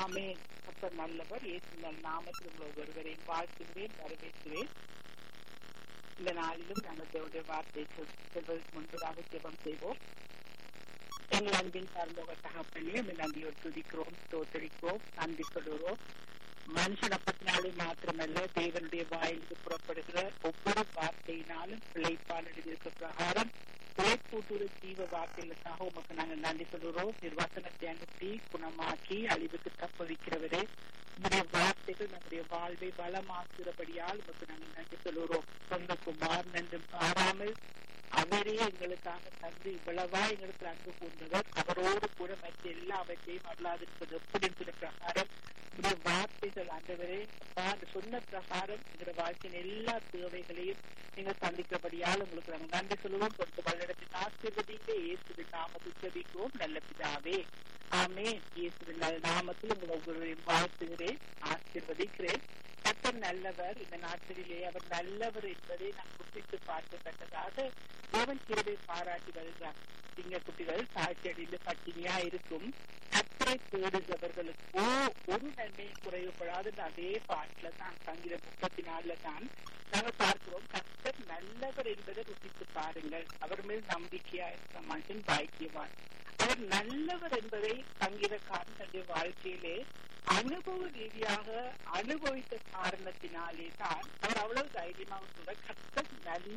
ஆமே கர்த்தர் நல்லவர் இயேசுவின் நாமத்தில் உங்கள் ஒருவரையும் வாழ்த்துகிறேன் வரவேற்கிறேன் இந்த நாளிலும் நாங்கள் தேவனுடைய வார்த்தை சொல்- சொல்வதற்கு முன்பதாக ஜெபம் செய்வோம் எங்கள் அன்பின் சார்ந்தவர் தகப்பனே உம்மை நன்றியோடு துதிக்கிறோம் ஸ்தோத்தரிக்கிறோம் நன்றி சொல்லுகிறோம் மனுஷன் அப்பத்தினாலே மாத்திரமல்ல தேவனுடைய வாயிலிருந்து புறப்படுகிற ஒவ்வொரு வார்த்தையினாலும் பிழைப்பால் எழுதியிருக்க பிரகாரம் பிழைப்பூட்டுற ஜீவ வார்த்தைகளுக்காக உமக்கு நாங்கள் நன்றி சொல்கிறோம் நிர்வாசனத்தை அனுப்பி குணமாக்கி அழிவுக்கு தப்ப வைக்கிறவரே உங்களுடைய வார்த்தைகள் நம்முடைய வாழ்வை பலமாக்குகிறபடியால் உமக்கு நாங்கள் நன்றி சொல்கிறோம் சொந்த குமார் நன்றும் பாராமல் அவரே எங்களுக்காக தந்து இவ்வளவா எங்களுக்கு அன்பு கூர்ந்தவர் அவரோடு கூட மற்ற எல்லாவற்றையும் அல்லாதிருப்பது எப்படி என்கிற பிரகாரம் உங்களுடைய வார்த்தைகள் ஆண்டவரே அப்பா அந்த சொன்ன பிரகாரம் எங்களுடைய வாழ்க்கையின் எல்லா தேவைகளையும் நீங்கள் சந்திக்கிறபடியால் உங்களுக்கு நாங்கள் நன்றி சொல்லுவோம் கொடுத்து வழிநடத்தின் ஆசீர்வதிங்க இயேசுவின் நாமத்தில் ஜெபிக்கிறோம் நல்ல பிதாவே ஆமே இயேசுவின் நல்ல நாமத்தில் உங்கள் ஒவ்வொருவரையும் வாழ்த்துகிறேன் ஆசீர்வதிக்கிறேன் கர்த்தர் நல்லவர் இந்த நாட்களிலே அவர் நல்லவர் என்பதை நாம் குறிப்பிட்டு பார்க்கத்தக்கதாக தேவன் கிருபை பாராட்டி வருகிறார் சிங்கக்குட்டிகள் தாழ்ச்சியடைந்து பட்டினியா இருக்கும் கத்தரை தேடுகிறவர்களுக்கோ ஒரு நன்மையும் குறைவுபடாது அதே பாட்டுல தான் சங்கீதம் முப்பத்தி நாலுல தான் நாங்கள் பார்க்கிறோம் கர்த்தர் நல்லவர் என்பதை ருசித்து பாருங்கள் அவர் மேல் நம்பிக்கையா இருக்க மனுஷன் பாக்கியவான் அவர் நல்லவர் என்பதை சங்கீதக்காரன் தன்னுடைய வாழ்க்கையிலே அனுபவ ரீதியாக அனுபவித்த காரணத்தினாலே தான் அவர் அவ்வளவு தைரியமாக சொல்ற கர்த்தர்